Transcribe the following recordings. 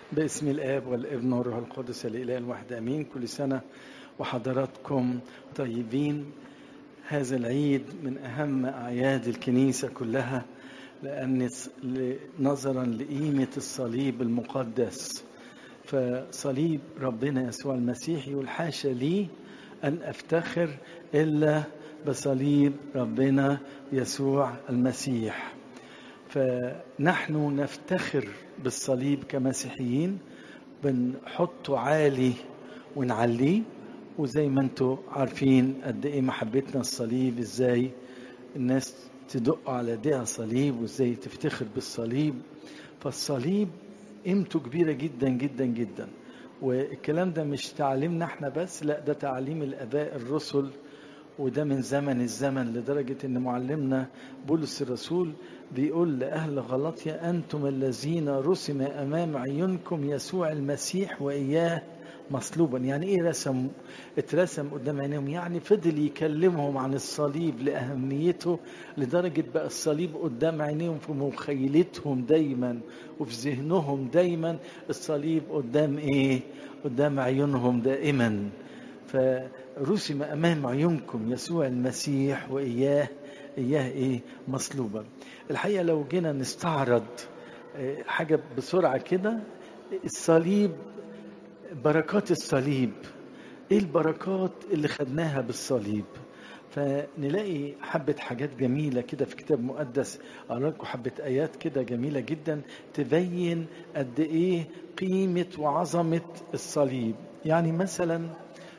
باسم الآب والابن والروح القدس الإله الواحد آمين كل سنة وحضراتكم طيبين هذا العيد من أهم أعياد الكنيسة كلها لأن نظرا لقيمة الصليب المقدس فصليب ربنا يسوع المسيح يقول حاشا لي أن أفتخر إلا بصليب ربنا يسوع المسيح فنحن نفتخر بالصليب كمسيحيين بنحطه عالي ونعليه وزي ما انتم عارفين قد ايه محبتنا الصليب ازاي الناس تدق على ايديها صليب وازاي تفتخر بالصليب فالصليب قيمته كبيره جدا جدا جدا والكلام ده مش تعليمنا احنا بس لا ده تعليم الاباء الرسل وده من زمن الزمن لدرجة ان معلمنا بولس الرسول بيقول لأهل غلطيا أنتم الذين رسم أمام عيونكم يسوع المسيح وإياه مصلوبا يعني ايه رسم اترسم قدام عينيهم يعني فضل يكلمهم عن الصليب لأهميته لدرجة بقى الصليب قدام عينيهم في مخيلتهم دايما وفي ذهنهم دايما الصليب قدام ايه قدام عيونهم دائما فرسم أمام عيونكم يسوع المسيح وإياه إياه إيه مصلوبا الحقيقة لو جينا نستعرض حاجة بسرعة كده الصليب بركات الصليب ايه البركات اللي خدناها بالصليب فنلاقي حبة حاجات جميلة كده في كتاب مقدس أقرأ لكم حبة آيات كده جميلة جدا تبين قد إيه قيمة وعظمة الصليب يعني مثلا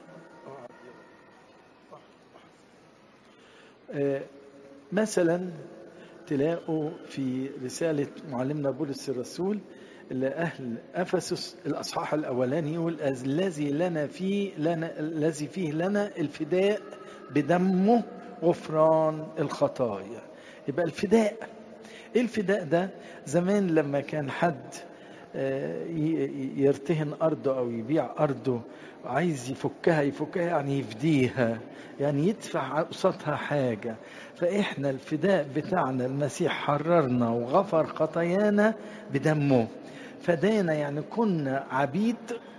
مثلا تلاقوا في رسالة معلمنا بولس الرسول لأهل أفسس الأصحاح الأولاني يقول الذي لنا فيه لنا الذي فيه لنا الفداء بدمه غفران الخطايا يبقى الفداء ايه الفداء ده زمان لما كان حد يرتهن أرضه أو يبيع أرضه عايز يفكها يفكها يعني يفديها يعني يدفع قصادها حاجة فإحنا الفداء بتاعنا المسيح حررنا وغفر خطايانا بدمه فدانا يعني كنا عبيد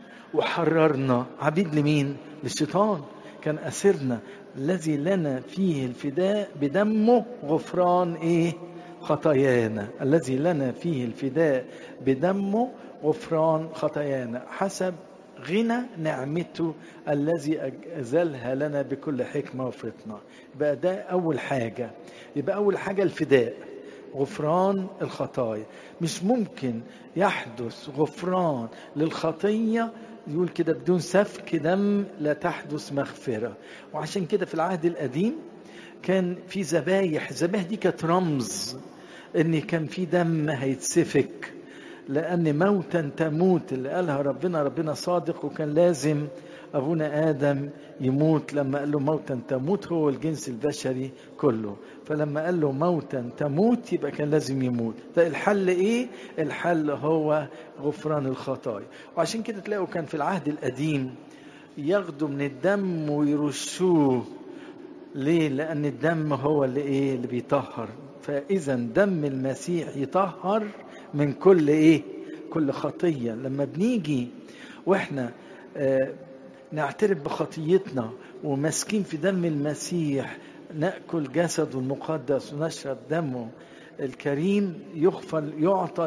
وحررنا عبيد لمين للشيطان كان أسرنا الذي لنا فيه الفداء بدمه غفران إيه خطايانا الذي لنا فيه الفداء بدمه غفران خطايانا حسب غنى نعمته الذي أزلها لنا بكل حكمة وفطنة يبقى ده أول حاجة يبقى أول حاجة الفداء غفران الخطايا مش ممكن يحدث غفران للخطية يقول كده بدون سفك دم لا تحدث مغفرة وعشان كده في العهد القديم كان في ذبايح الذبايح دي كانت رمز ان كان في دم هيتسفك لان موتا تموت اللي قالها ربنا ربنا صادق وكان لازم ابونا ادم يموت لما قال له موتا تموت هو الجنس البشري كله فلما قال له موتا تموت يبقى كان لازم يموت ده الحل ايه الحل هو غفران الخطايا وعشان كده تلاقوا كان في العهد القديم ياخدوا من الدم ويرشوه ليه لان الدم هو اللي ايه اللي بيطهر فاذا دم المسيح يطهر من كل ايه كل خطيه لما بنيجي واحنا آه نعترف بخطيتنا وماسكين في دم المسيح ناكل جسده المقدس ونشرب دمه الكريم يغفر يعطى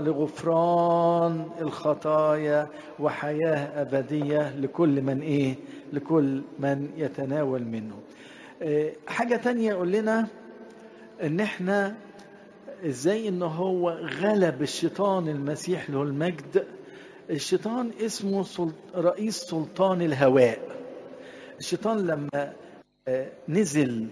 لغفران الخطايا وحياه ابديه لكل من ايه لكل من يتناول منه حاجة تانية يقول لنا ان احنا ازاي ان هو غلب الشيطان المسيح له المجد الشيطان اسمه سلط... رئيس سلطان الهواء الشيطان لما نزل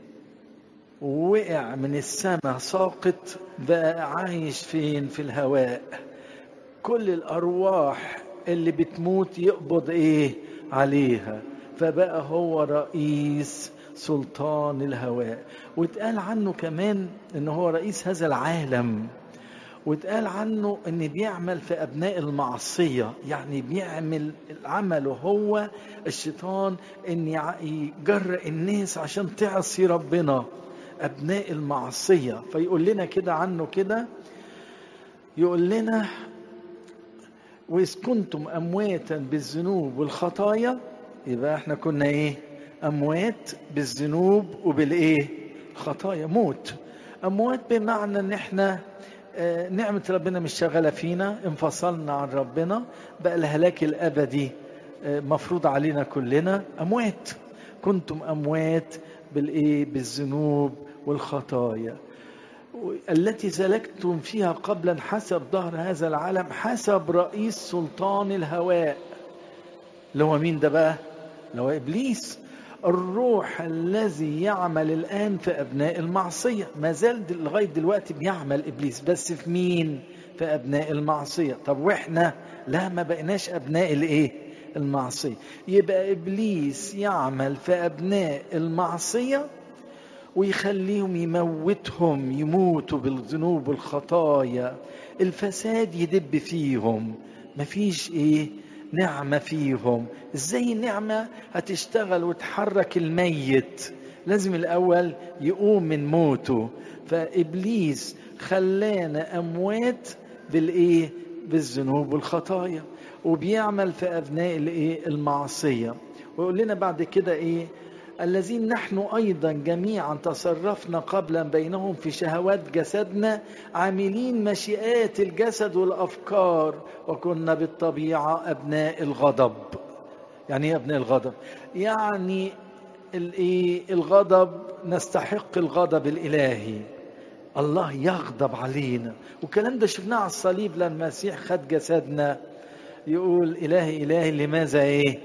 ووقع من السماء ساقط بقى عايش فين في الهواء كل الارواح اللي بتموت يقبض ايه عليها فبقى هو رئيس سلطان الهواء واتقال عنه كمان ان هو رئيس هذا العالم واتقال عنه ان بيعمل في ابناء المعصيه يعني بيعمل عمله هو الشيطان ان يجرأ الناس عشان تعصي ربنا ابناء المعصيه فيقول لنا كده عنه كده يقول لنا وإذ كنتم أمواتا بالذنوب والخطايا يبقى احنا كنا ايه أموات بالذنوب وبالإيه خطايا موت أموات بمعنى إن احنا آه، نعمة ربنا مش شغالة فينا انفصلنا عن ربنا بقى الهلاك الأبدي آه، مفروض علينا كلنا أموات كنتم أموات بالإيه بالذنوب والخطايا التي سلكتم فيها قبلا حسب ظهر هذا العالم حسب رئيس سلطان الهواء اللي هو مين ده بقى اللي هو إبليس الروح الذي يعمل الآن في أبناء المعصية ما زال دل- لغاية دلوقتي بيعمل إبليس بس في مين في أبناء المعصية طب وإحنا لا ما بقيناش أبناء الإيه المعصية يبقى إبليس يعمل في أبناء المعصية ويخليهم يموتهم يموتوا بالذنوب والخطايا الفساد يدب فيهم مفيش ايه نعمة فيهم ازاي النعمة هتشتغل وتحرك الميت لازم الاول يقوم من موته فابليس خلانا اموات بالايه بالذنوب والخطايا وبيعمل في ابناء الايه المعصيه ويقول لنا بعد كده ايه الذين نحن ايضا جميعا تصرفنا قبلا بينهم في شهوات جسدنا عاملين مشيئات الجسد والافكار وكنا بالطبيعه ابناء الغضب يعني ايه ابناء الغضب يعني الايه الغضب نستحق الغضب الالهي الله يغضب علينا والكلام ده شفناه على الصليب لما المسيح خد جسدنا يقول الهي الهي لماذا ايه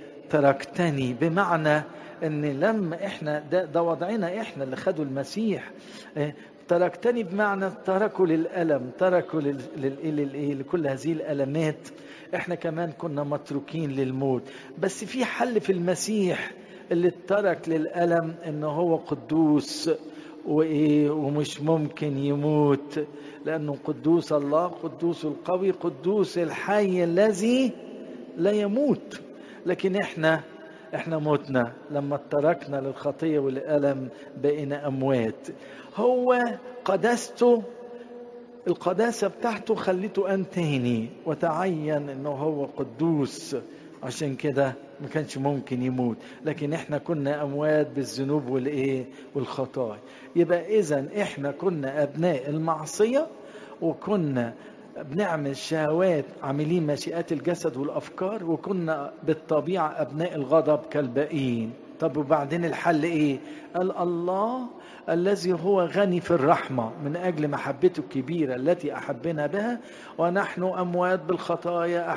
تركتني بمعنى ان لما احنا ده, ده وضعنا احنا اللي خدوا المسيح إيه، تركتني بمعنى تركوا للألم تركوا لل- لل- لل- لكل هذه الألمات احنا كمان كنا متروكين للموت بس في حل في المسيح اللي ترك للألم ان هو قدوس وايه ومش ممكن يموت لانه قدوس الله قدوس القوي قدوس الحي الذي لا يموت لكن احنا احنا متنا لما تركنا للخطيه والالم بقينا اموات هو قدسته القداسه بتاعته خليته ان تاني وتعين انه هو قدوس عشان كده ما كانش ممكن يموت لكن احنا كنا اموات بالذنوب والايه والخطايا يبقى اذا احنا كنا ابناء المعصيه وكنا بنعمل شهوات عاملين مشيئات الجسد والافكار وكنا بالطبيعه ابناء الغضب كالباقيين طب وبعدين الحل ايه قال الله الذي هو غني في الرحمه من اجل محبته الكبيره التي احبنا بها ونحن اموات بالخطايا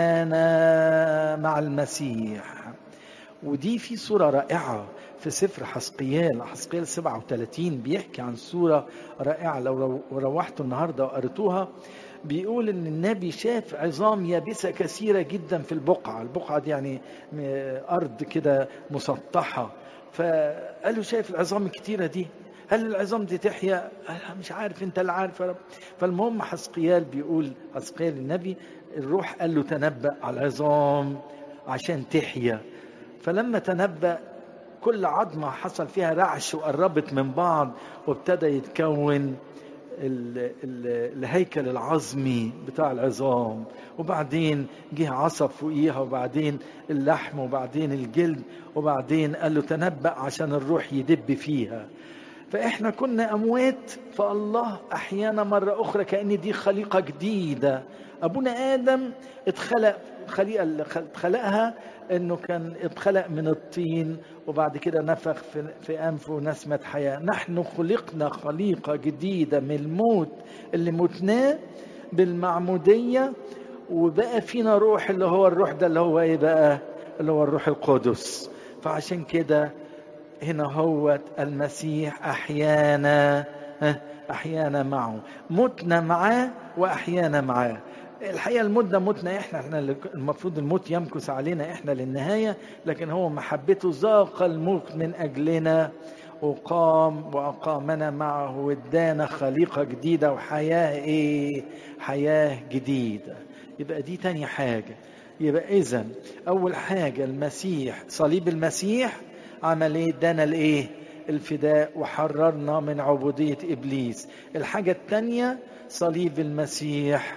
احيانا مع المسيح ودي في صورة رائعة في سفر حسقيال حسقيال 37 بيحكي عن صورة رائعة لو رو- روحتوا النهاردة وقريتوها بيقول ان النبي شاف عظام يابسة كثيرة جدا في البقعة البقعة دي يعني م- ارض كده مسطحة فقالوا شايف العظام الكتيرة دي هل العظام دي تحيا قال مش عارف انت اللي عارف يا رب فالمهم حسقيال بيقول حسقيال النبي الروح قال له تنبأ على العظام عشان تحيا فلما تنبأ كل عظمة حصل فيها رعش وقربت من بعض وابتدى يتكون ال- ال- الهيكل العظمي بتاع العظام وبعدين جه عصب فوقيها وبعدين اللحم وبعدين الجلد وبعدين قال له تنبأ عشان الروح يدب فيها فاحنا كنا اموات فالله احيانا مره اخرى كان دي خليقه جديده ابونا ادم اتخلق الخليقه اللي خل- خلقها انه كان اتخلق من الطين وبعد كده نفخ في, في انفه نسمه حياه نحن خلقنا خليقه جديده من الموت اللي متناه بالمعموديه وبقى فينا روح اللي هو الروح ده اللي هو ايه بقى اللي هو الروح القدس فعشان كده هنا هو المسيح احيانا ها، احيانا معه متنا معاه واحيانا معاه الحقيقه المده متنا احنا احنا اللي المفروض الموت يمكث علينا احنا للنهايه لكن هو محبته ذاق الموت من اجلنا وقام واقامنا معه وادانا خليقه جديده وحياه ايه حياه جديده يبقى دي تاني حاجه يبقى اذا اول حاجه المسيح صليب المسيح عمل ايه ادانا الايه الفداء وحررنا من عبوديه ابليس الحاجه الثانيه صليب المسيح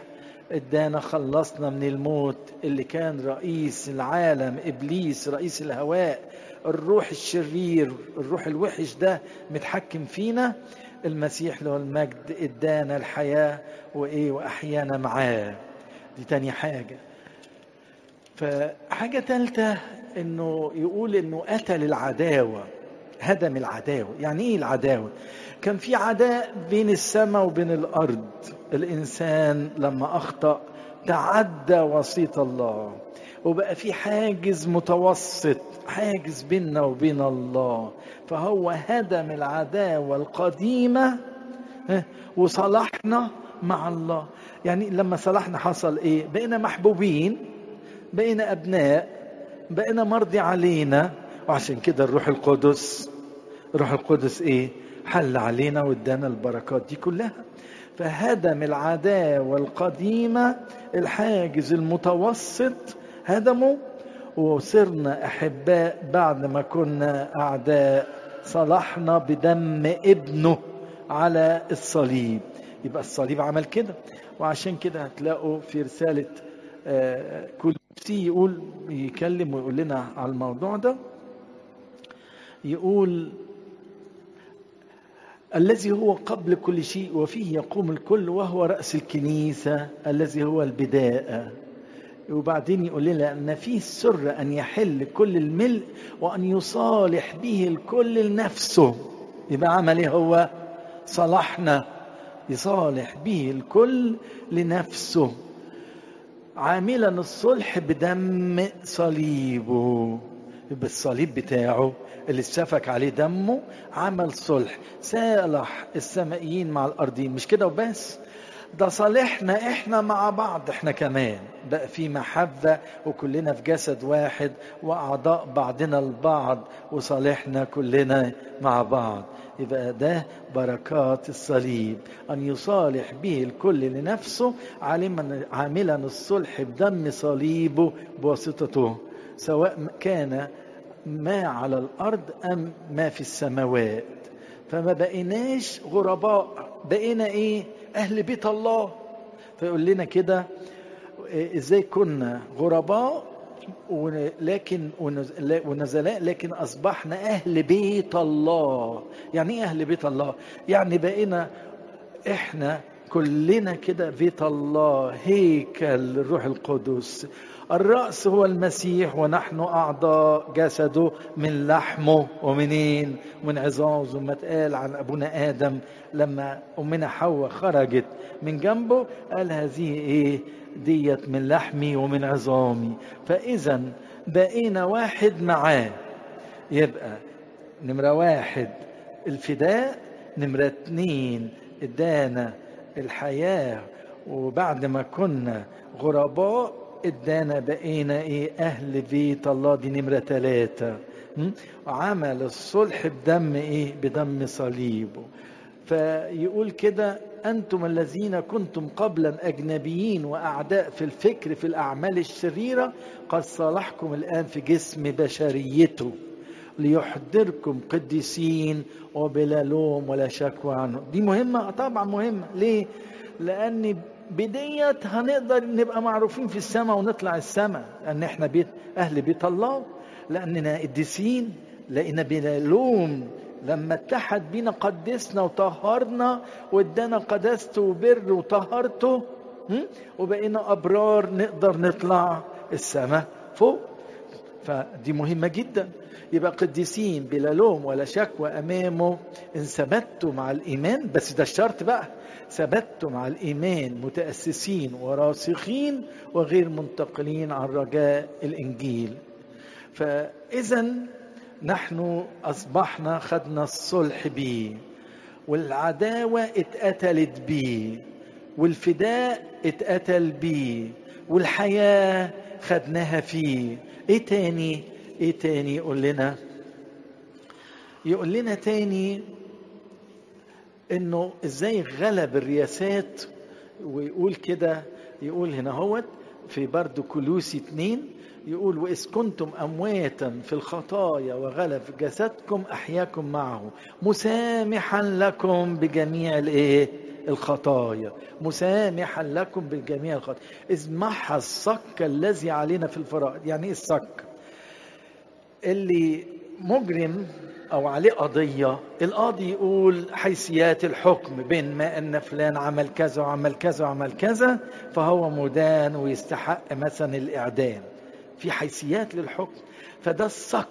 ادانا خلصنا من الموت اللي كان رئيس العالم ابليس رئيس الهواء الروح الشرير الروح الوحش ده متحكم فينا المسيح له المجد ادانا الحياه وايه واحيانا معاه دي تاني حاجه فحاجه ثالثه انه يقول انه قتل العداوه هدم العداوه يعني ايه العداوه كان في عداء بين السماء وبين الارض الانسان لما اخطا تعدى وسيط الله وبقى في حاجز متوسط حاجز بيننا وبين الله فهو هدم العداوه القديمه وصلحنا مع الله يعني لما صلحنا حصل ايه بقينا محبوبين بقينا ابناء بقينا مرضي علينا وعشان كده الروح القدس الروح القدس ايه حل علينا وادانا البركات دي كلها فهدم العداوة القديمة الحاجز المتوسط هدمه وصرنا أحباء بعد ما كنا أعداء صلحنا بدم ابنه على الصليب يبقى الصليب عمل كده وعشان كده هتلاقوا في رسالة كلوسي يقول يكلم ويقول لنا على الموضوع ده يقول الذي هو قبل كل شيء وفيه يقوم الكل وهو رأس الكنيسة الذي هو البداية وبعدين يقول لنا أن فيه سر أن يحل كل الملء وأن يصالح به الكل لنفسه يبقى عمل ايه هو صلحنا يصالح به الكل لنفسه عاملا الصلح بدم صليبه يبقى الصليب بتاعه اللي اتسفك عليه دمه عمل صلح صالح السمائيين مع الارضين مش كده وبس ده صالحنا احنا مع بعض احنا كمان بقى في محبة وكلنا في جسد واحد واعضاء بعضنا البعض وصالحنا كلنا مع بعض يبقى ده بركات الصليب أن يصالح به الكل لنفسه عالما عاملا الصلح بدم صليبه بواسطته سواء كان ما على الارض ام ما في السماوات فما بقيناش غرباء بقينا ايه اهل بيت الله فيقول لنا كده ازاي كنا غرباء لكن ونزلاء لكن اصبحنا اهل بيت الله يعني ايه اهل بيت الله يعني بقينا احنا كلنا كده بيت الله هيكل الروح القدس الرأس هو المسيح ونحن أعضاء جسده من لحمه ومنين من عظامه زي ما اتقال عن أبونا آدم لما أمنا حواء خرجت من جنبه قال هذه إيه ديت من لحمي ومن عظامي فإذا بقينا واحد معاه يبقى نمرة واحد الفداء نمرة اتنين ادانا الحياة وبعد ما كنا غرباء ادانا بقينا ايه اهل بيت الله دي نمرة ثلاثة وعمل الصلح بدم ايه بدم صليبه فيقول كده انتم الذين كنتم قبلا اجنبيين واعداء في الفكر في الاعمال الشريره قد صالحكم الان في جسم بشريته ليحضركم قديسين وبلا لوم ولا شكوى عنه دي مهمه طبعا مهمه ليه لان بديت هنقدر نبقى معروفين في السماء ونطلع السماء لان احنا بيت اهل بيت الله لاننا قديسين لقينا بلا لوم لما اتحد بينا قدسنا وطهرنا وادانا قداسته وبر وطهرته وبقينا ابرار نقدر نطلع السماء فوق فدي مهمه جدا يبقى قديسين بلا لوم ولا شكوى امامه ان ثبتوا مع الايمان بس ده الشرط بقى ثبتوا مع الايمان متاسسين وراسخين وغير منتقلين عن رجاء الانجيل فاذا نحن اصبحنا خدنا الصلح بيه والعداوه اتقتلت بيه والفداء اتقتل بيه والحياه خدناها فيه ايه تاني ايه تاني يقول لنا يقول لنا تاني انه ازاي غلب الرياسات ويقول كده يقول هنا هوت في برضو كلوسي اتنين يقول وإذ كنتم أمواتا في الخطايا وغلب جسدكم أحياكم معه مسامحا لكم بجميع الإيه الخطايا مسامحا لكم بالجميع الخطايا إذ محى الصك الذي علينا في الفرائض يعني إيه الصك اللي مجرم او عليه قضيه القاضي يقول حيثيات الحكم بين ما ان فلان عمل كذا وعمل كذا وعمل كذا فهو مدان ويستحق مثلا الاعدام في حيثيات للحكم فده الصك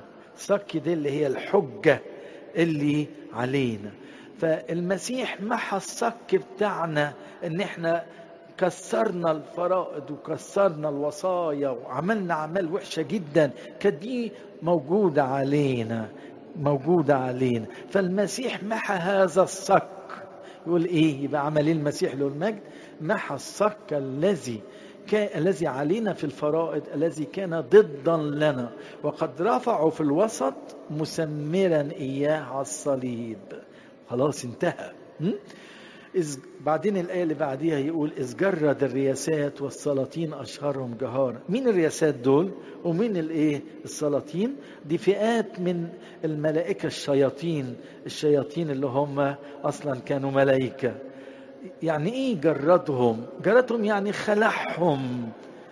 صك دي اللي هي الحجه اللي علينا فالمسيح محى الصك بتاعنا ان احنا كسرنا الفرائض وكسرنا الوصايا وعملنا اعمال وحشه جدا كانت دي موجوده علينا موجوده علينا فالمسيح محى هذا الصك يقول ايه يبقى عمل ايه المسيح له المجد محى الصك الذي كان الذي علينا في الفرائض الذي كان ضدا لنا وقد رفعوا في الوسط مسمرا اياه على الصليب خلاص انتهى م? إذ بعدين الآية اللي بعديها يقول إذ جرد الرياسات والسلاطين أشهرهم جهارا مين الرياسات دول ومين الإيه السلاطين دي فئات من الملائكة الشياطين الشياطين اللي هم أصلا كانوا ملائكة يعني إيه جردهم جردهم يعني خلعهم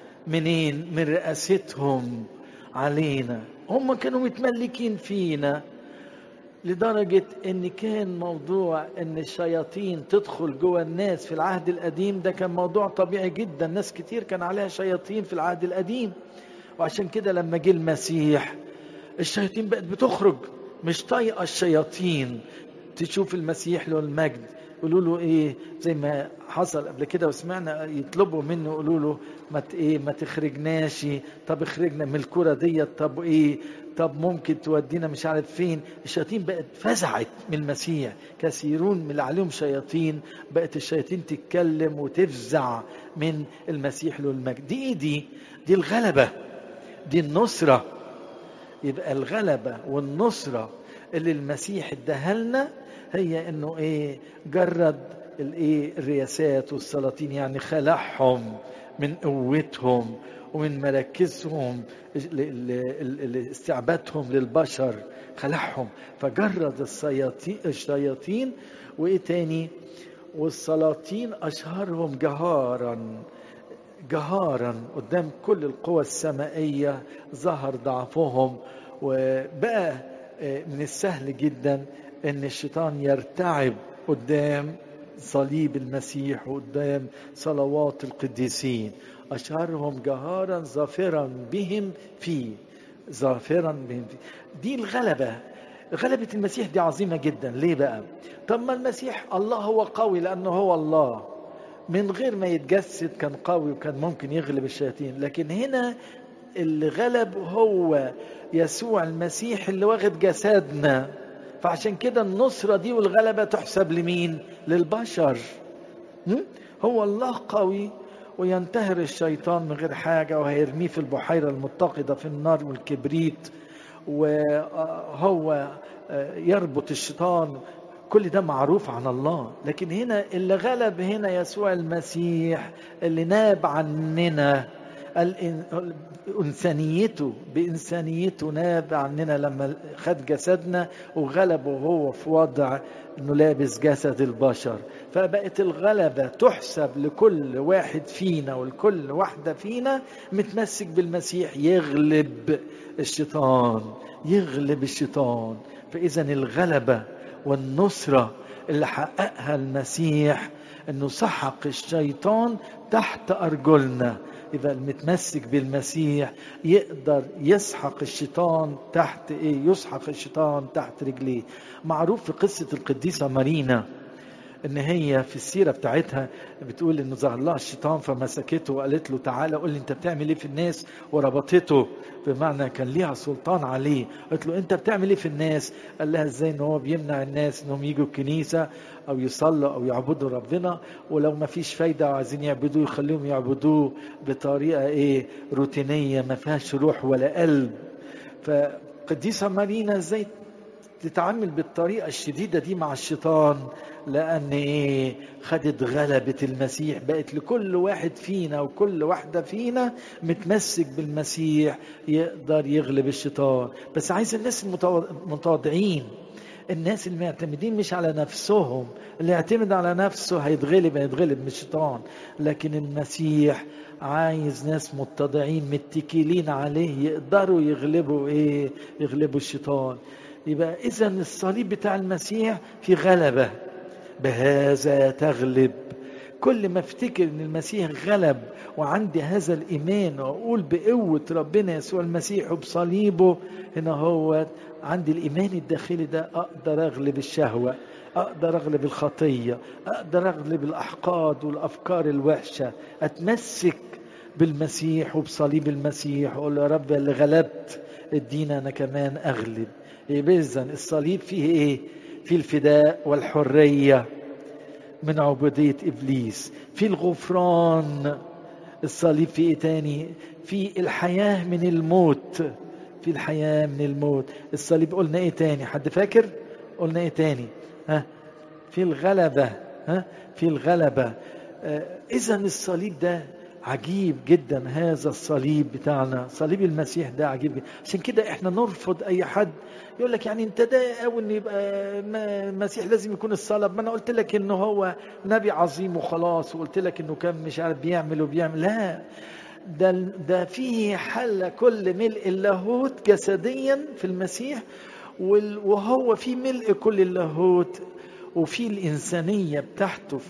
منين من رئاستهم علينا هم كانوا متملكين فينا لدرجة ان كان موضوع ان الشياطين تدخل جوه الناس في العهد القديم ده كان موضوع طبيعي جدا ناس كتير كان عليها شياطين في العهد القديم وعشان كده لما جه المسيح الشياطين بقت بتخرج مش طايقة الشياطين تشوف المسيح له المجد يقولوا له ايه زي ما حصل قبل كده وسمعنا يطلبوا منه يقولوا له ما ايه ما تخرجناش طب اخرجنا من الكرة ديت طب ايه طب ممكن تودينا مش عارف فين الشياطين بقت فزعت من المسيح كثيرون من اللي عليهم شياطين بقت الشياطين تتكلم وتفزع من المسيح له المجد دي ايه دي دي الغلبة دي النصرة يبقى الغلبة والنصرة اللي المسيح اداها لنا هي انه ايه جرد الايه الرياسات والسلاطين يعني خلعهم من قوتهم ومن مراكزهم استعبادهم للبشر خلعهم فجرد الشياطين وايه تاني والسلاطين اشهرهم جهارا جهارا قدام كل القوى السمائيه ظهر ضعفهم وبقى من السهل جدا ان الشيطان يرتعب قدام صليب المسيح وقدام صلوات القديسين أشهرهم جهارا ظافرا بهم فيه ظافرا بهم فيه دي الغلبة غلبة المسيح دي عظيمة جدا ليه بقى طب ما المسيح الله هو قوي لأنه هو الله من غير ما يتجسد كان قوي وكان ممكن يغلب الشياطين لكن هنا اللي غلب هو يسوع المسيح اللي واخد جسدنا فعشان كده النصرة دي والغلبة تحسب لمين للبشر هو الله قوي وينتهر الشيطان من غير حاجة وهيرميه في البحيرة المتقدة في النار والكبريت وهو يربط الشيطان كل ده معروف عن الله لكن هنا اللي غلب هنا يسوع المسيح اللي ناب عننا إنسانيته بإنسانيته ناب عننا لما خد جسدنا وغلبه هو في وضع انه لابس جسد البشر فبقت الغلبة تحسب لكل واحد فينا ولكل واحدة فينا متمسك بالمسيح يغلب الشيطان يغلب الشيطان فإذا الغلبة والنصرة اللي حققها المسيح انه سحق الشيطان تحت ارجلنا يبقى المتمسك بالمسيح يقدر يسحق الشيطان تحت ايه يسحق الشيطان تحت رجليه معروف في قصة القديسة مارينا ان هي في السيرة بتاعتها بتقول انه ظهر لها الشيطان فمسكته وقالت له تعالى قول لي انت بتعمل ايه في الناس وربطته بمعنى كان ليها سلطان عليه قالت له انت بتعمل ايه في الناس قال لها ازاي ان هو بيمنع الناس انهم يجوا الكنيسة او يصلوا او يعبدوا ربنا ولو ما فيش فايدة وعايزين يعبدوه يخليهم يعبدوه بطريقة ايه روتينية ما فيهاش روح ولا قلب فقديسة مارينا ازاي تتعامل بالطريقة الشديدة دي مع الشيطان لأن إيه خدت غلبة المسيح بقت لكل واحد فينا وكل واحدة فينا متمسك بالمسيح يقدر يغلب الشيطان بس عايز الناس المتواضعين الناس اللي معتمدين مش على نفسهم اللي يعتمد على نفسه هيتغلب هيتغلب من الشيطان لكن المسيح عايز ناس متضعين متكلين عليه يقدروا يغلبوا ايه يغلبوا الشيطان يبقى اذا الصليب بتاع المسيح في غلبه بهذا تغلب كل ما افتكر ان المسيح غلب وعندي هذا الايمان واقول بقوه ربنا يسوع المسيح وبصليبه هنا هو عندي الايمان الداخلي ده اقدر اغلب الشهوه اقدر اغلب الخطيه اقدر اغلب الاحقاد والافكار الوحشه اتمسك بالمسيح وبصليب المسيح واقول يا رب اللي غلبت ادينا انا كمان اغلب اذا الصليب فيه ايه فيه الفداء والحريه من عبودية إبليس في الغفران الصليب في إيه تاني في الحياة من الموت في الحياة من الموت الصليب قلنا إيه تاني حد فاكر قلنا إيه تاني ها في الغلبة ها في الغلبة آه إذا الصليب ده عجيب جدا هذا الصليب بتاعنا صليب المسيح ده عجيب جدا عشان كده احنا نرفض اي حد يقول لك يعني انت ده قوي ان يبقى المسيح لازم يكون الصلب ما انا قلت لك انه هو نبي عظيم وخلاص وقلت لك انه كان مش عارف بيعمل وبيعمل لا ده ده فيه حل كل ملء اللاهوت جسديا في المسيح وهو في ملء كل اللاهوت وفي الإنسانية بتاعته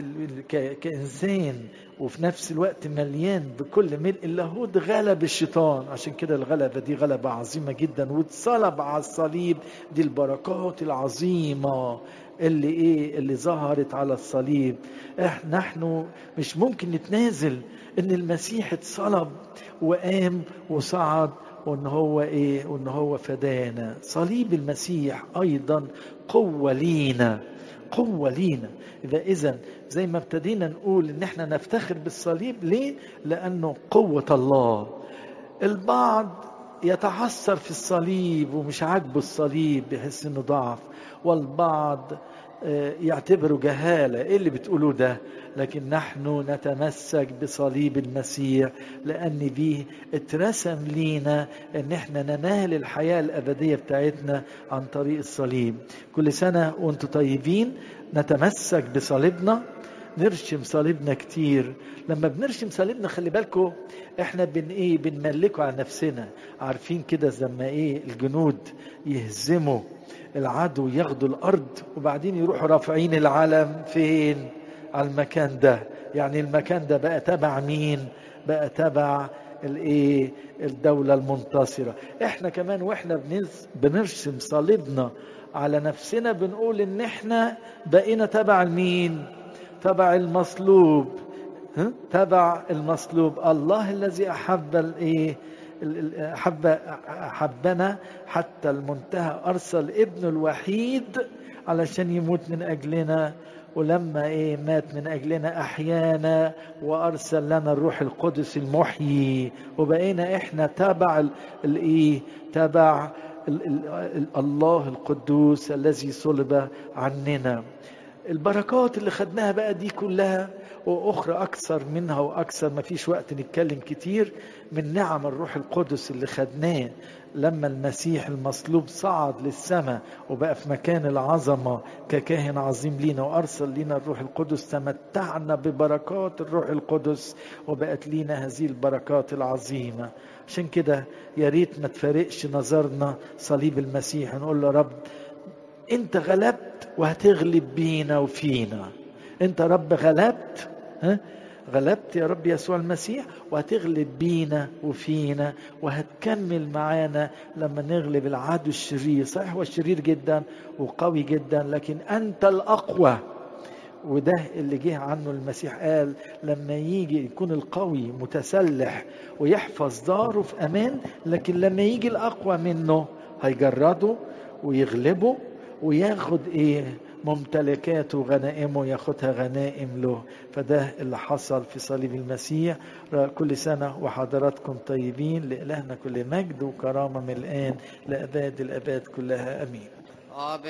كإنسان وفي نفس الوقت مليان بكل ملء اللاهوت غلب الشيطان عشان كده الغلبة دي غلبة عظيمة جدا واتصلب على الصليب دي البركات العظيمة اللي ايه اللي ظهرت على الصليب احنا نحن مش ممكن نتنازل ان المسيح اتصلب وقام وصعد وان هو ايه وان هو فدانا صليب المسيح ايضا قوه لينا قوه لينا اذا اذا زي ما ابتدينا نقول ان احنا نفتخر بالصليب ليه لانه قوه الله البعض يتعثر في الصليب ومش عاجبه الصليب بيحس انه ضعف والبعض يعتبروا جهالة إيه اللي بتقولوه ده لكن نحن نتمسك بصليب المسيح لأن بيه اترسم لينا أن احنا ننال الحياة الأبدية بتاعتنا عن طريق الصليب كل سنة وانتم طيبين نتمسك بصليبنا نرشم صليبنا كتير لما بنرشم صليبنا خلي بالكم احنا بن ايه بنملكه على نفسنا عارفين كده لما ايه الجنود يهزموا العدو ياخدوا الارض وبعدين يروحوا رافعين العلم فين على المكان ده يعني المكان ده بقى تبع مين بقى تبع الايه الدوله المنتصره احنا كمان واحنا بنرسم صليبنا على نفسنا بنقول ان احنا بقينا تبع مين تبع المصلوب تبع المصلوب الله الذي احب الايه حب حبنا حتى المنتهى ارسل ابنه الوحيد علشان يموت من اجلنا ولما ايه مات من اجلنا احيانا وارسل لنا الروح القدس المحيي وبقينا احنا تبع الايه تبع ال ال الله القدوس الذي صلب عننا البركات اللي خدناها بقى دي كلها واخرى اكثر منها واكثر ما فيش وقت نتكلم كتير من نعم الروح القدس اللي خدناه لما المسيح المصلوب صعد للسماء وبقى في مكان العظمة ككاهن عظيم لينا وأرسل لنا الروح القدس تمتعنا ببركات الروح القدس وبقت لينا هذه البركات العظيمة عشان كده يا ريت ما تفارقش نظرنا صليب المسيح نقول له رب انت غلبت وهتغلب بينا وفينا انت رب غلبت ها غلبت يا رب يسوع المسيح وهتغلب بينا وفينا وهتكمل معانا لما نغلب العدو الشرير صحيح هو شرير جدا وقوي جدا لكن انت الاقوى وده اللي جه عنه المسيح قال لما يجي يكون القوي متسلح ويحفظ داره في امان لكن لما يجي الاقوى منه هيجرده ويغلبه وياخد ايه ممتلكاته وغنائمه ياخدها غنائم له فده اللي حصل في صليب المسيح كل سنة وحضراتكم طيبين لإلهنا كل مجد وكرامة من الآن لأباد الأباد كلها أمين